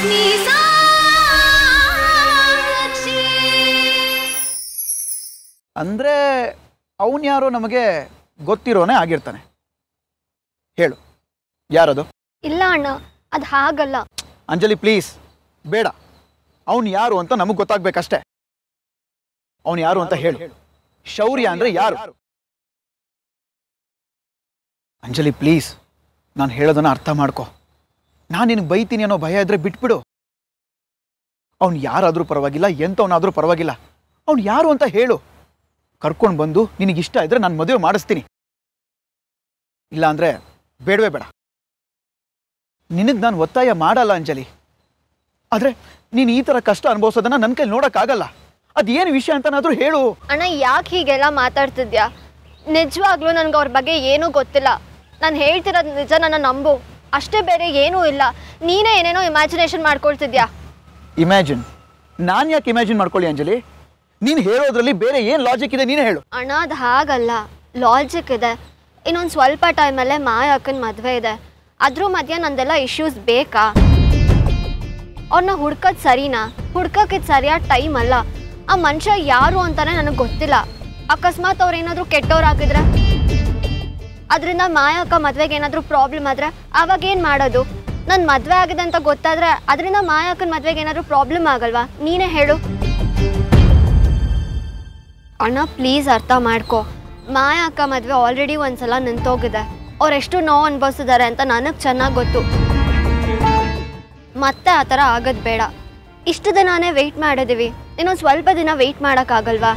ಅಂದರೆ ಅವನು ಯಾರೋ ನಮಗೆ ಗೊತ್ತಿರೋನೇ ಆಗಿರ್ತಾನೆ ಹೇಳು ಯಾರದು ಇಲ್ಲ ಅಣ್ಣ ಅದು ಹಾಗಲ್ಲ ಅಂಜಲಿ ಪ್ಲೀಸ್ ಬೇಡ ಅವನು ಯಾರು ಅಂತ ನಮಗೆ ಗೊತ್ತಾಗ್ಬೇಕಷ್ಟೇ ಅವನು ಯಾರು ಅಂತ ಹೇಳು ಶೌರ್ಯ ಅಂದ್ರೆ ಯಾರು ಅಂಜಲಿ ಪ್ಲೀಸ್ ನಾನು ಹೇಳೋದನ್ನ ಅರ್ಥ ಮಾಡ್ಕೊ ನಾನು ನಿನಗೆ ಬೈತೀನಿ ಅನ್ನೋ ಭಯ ಇದ್ರೆ ಬಿಟ್ಬಿಡು ಅವ್ನು ಯಾರಾದರೂ ಪರವಾಗಿಲ್ಲ ಎಂಥವನಾದರೂ ಪರವಾಗಿಲ್ಲ ಅವ್ನು ಯಾರು ಅಂತ ಹೇಳು ಕರ್ಕೊಂಡು ಬಂದು ನಿನಗಿಷ್ಟ ಇದ್ರೆ ನಾನು ಮದುವೆ ಮಾಡಿಸ್ತೀನಿ ಇಲ್ಲ ಅಂದ್ರೆ ಬೇಡವೇ ಬೇಡ ನಿನಗೆ ನಾನು ಒತ್ತಾಯ ಮಾಡಲ್ಲ ಅಂಜಲಿ ಆದ್ರೆ ನೀನು ಈ ಥರ ಕಷ್ಟ ಅನುಭವಿಸೋದನ್ನ ನನ್ನ ಕೈಲಿ ನೋಡೋಕ್ಕಾಗಲ್ಲ ಅದೇನು ವಿಷಯ ಅಂತನಾದ್ರೂ ಹೇಳು ಅಣ್ಣ ಯಾಕೆ ಹೀಗೆಲ್ಲ ಮಾತಾಡ್ತಿದ್ಯಾ ನಿಜವಾಗ್ಲೂ ನನ್ಗೆ ಅವ್ರ ಬಗ್ಗೆ ಏನೂ ಗೊತ್ತಿಲ್ಲ ನಾನು ಹೇಳ್ತಿರೋದು ನಿಜ ನನ್ನ ನಂಬು ಅಷ್ಟೇ ಬೇರೆ ಏನೂ ಇಲ್ಲ ನೀನೇ ಏನೇನೋ ಇಮ್ಯಾಜಿನೇಷನ್ ಮಾಡ್ಕೊಳ್ತಿದ್ಯಾ ಇಮ್ಯಾಜಿನ್ ನಾನು ಯಾಕೆ ಇಮ್ಯಾಜಿನ್ ಮಾಡ್ಕೊಳ್ಳಿ ಅಂಜಲಿ ನೀನು ಹೇಳೋದ್ರಲ್ಲಿ ಬೇರೆ ಏನು ಲಾಜಿಕ್ ಇದೆ ನೀನೇ ಹೇಳು ಅಣ್ಣ ಅದು ಹಾಗಲ್ಲ ಲಾಜಿಕ್ ಇದೆ ಇನ್ನೊಂದು ಸ್ವಲ್ಪ ಟೈಮಲ್ಲೇ ಮಾಯ ಅಕ್ಕನ ಮದುವೆ ಇದೆ ಅದ್ರ ಮಧ್ಯೆ ನಂದೆಲ್ಲ ಇಶ್ಯೂಸ್ ಬೇಕಾ ಅವ್ರನ್ನ ಹುಡ್ಕೋದು ಸರಿನಾ ಹುಡ್ಕಕ್ಕೆ ಸರಿಯಾದ ಟೈಮ್ ಅಲ್ಲ ಆ ಮನುಷ್ಯ ಯಾರು ಅಂತಾನೆ ನನಗೆ ಗೊತ್ತಿಲ್ಲ ಅಕಸ್ಮಾತ್ ಅವ್ರು ಏನಾದರೂ ಕೆಟ್ಟವ್ರಾಗಿದ್ರೆ ಅದರಿಂದ ಮಾಯ ಅಕ್ಕ ಮದ್ವೆಗೆ ಏನಾದರೂ ಪ್ರಾಬ್ಲಮ್ ಆದ್ರೆ ಅವಾಗ ಏನು ಮಾಡೋದು ನನ್ನ ಮದುವೆ ಆಗಿದೆ ಅಂತ ಗೊತ್ತಾದ್ರೆ ಅದರಿಂದ ಮಾಯ ಅಕ್ಕನ ಮದ್ವೆಗೆ ಏನಾದರೂ ಪ್ರಾಬ್ಲಮ್ ಆಗಲ್ವಾ ನೀನೇ ಹೇಳು ಅಣ್ಣ ಪ್ಲೀಸ್ ಅರ್ಥ ಮಾಡ್ಕೊ ಮಾಯ ಅಕ್ಕ ಮದುವೆ ಆಲ್ರೆಡಿ ಒಂದ್ಸಲ ನಿಂತೋಗಿದೆ ಅವ್ರು ಎಷ್ಟು ನೋವು ಅನುಭವಿಸಿದ್ದಾರೆ ಅಂತ ನನಗೆ ಚೆನ್ನಾಗಿ ಗೊತ್ತು ಮತ್ತೆ ಆ ಥರ ಆಗೋದು ಬೇಡ ಇಷ್ಟು ದಿನಾನೇ ವೆಯ್ಟ್ ಮಾಡಿದೀವಿ ಇನ್ನೊಂದು ಸ್ವಲ್ಪ ದಿನ ವೆಯ್ಟ್ ಮಾಡೋಕ್ಕಾಗಲ್ವಾ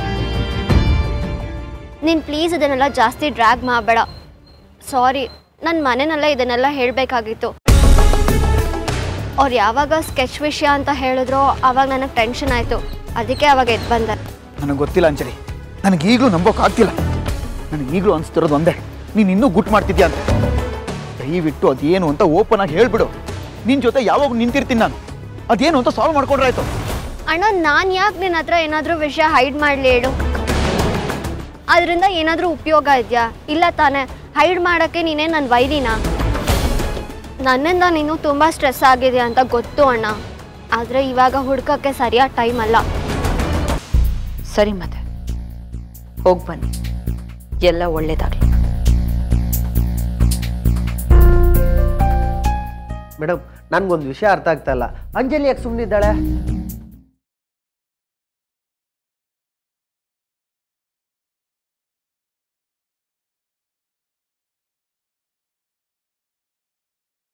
ನೀನು ಪ್ಲೀಸ್ ಇದನ್ನೆಲ್ಲ ಜಾಸ್ತಿ ಡ್ರ್ಯಾಗ್ ಮಾಡಬೇಡ ಸಾರಿ ನನ್ನ ಮನೆಯಲ್ಲೇ ಇದನ್ನೆಲ್ಲ ಹೇಳಬೇಕಾಗಿತ್ತು ಅವ್ರು ಯಾವಾಗ ಸ್ಕೆಚ್ ವಿಷಯ ಅಂತ ಹೇಳಿದ್ರೋ ಆವಾಗ ನನಗೆ ಟೆನ್ಷನ್ ಆಯಿತು ಅದಕ್ಕೆ ಅವಾಗ ಎದ್ದು ಬಂದೆ ನನಗೆ ಗೊತ್ತಿಲ್ಲ ಅಂಜಲಿ ನನಗೆ ಈಗಲೂ ನಂಬೋಕ್ಕಾಗ್ತಿಲ್ಲ ನನಗೆ ಈಗಲೂ ಅನಿಸ್ತಿರೋದು ಒಂದೇ ನೀನು ಇನ್ನೂ ಗುಟ್ ಮಾಡ್ತಿದ್ಯಾ ಅಂತ ದಯವಿಟ್ಟು ಅದೇನು ಅಂತ ಓಪನ್ ಆಗಿ ಹೇಳ್ಬಿಡು ನಿನ್ನ ಜೊತೆ ಯಾವಾಗ ನಿಂತಿರ್ತೀನಿ ನಾನು ಅದೇನು ಅಂತ ಸಾಲ್ವ್ ಮಾಡ್ಕೊಂಡ್ರಾಯ್ತು ಅಣ್ಣ ನಾನು ಯಾಕೆ ನಿನ್ನ ಹತ್ರ ಏನಾದರೂ ವಿಷಯ ಹೈಡ್ ಮಾಡಲಿ ಹೇಳು ಅದರಿಂದ ಏನಾದರೂ ಉಪಯೋಗ ಇದೆಯಾ ಇಲ್ಲ ತಾನೇ ಹೈಡ್ ಮಾಡೋಕ್ಕೆ ನೀನೇ ನನ್ನ ವೈರಿನಾ ನನ್ನಿಂದ ನೀನು ತುಂಬ ಸ್ಟ್ರೆಸ್ ಆಗಿದೆ ಅಂತ ಗೊತ್ತು ಅಣ್ಣ ಆದರೆ ಇವಾಗ ಹುಡ್ಕೋಕ್ಕೆ ಸರಿಯಾದ ಟೈಮ್ ಅಲ್ಲ ಸರಿ ಮತ್ತೆ ಹೋಗಿ ಬನ್ನಿ ಎಲ್ಲ ಒಳ್ಳೇದಾಗಲಿ ಮೇಡಮ್ ನನ್ಗೊಂದು ವಿಷಯ ಅರ್ಥ ಆಗ್ತಾ ಇಲ್ಲ ಅಂಜಲಿ ಯಾಕೆ ಸುಮ್ಮನಿದ್ದಾಳೆ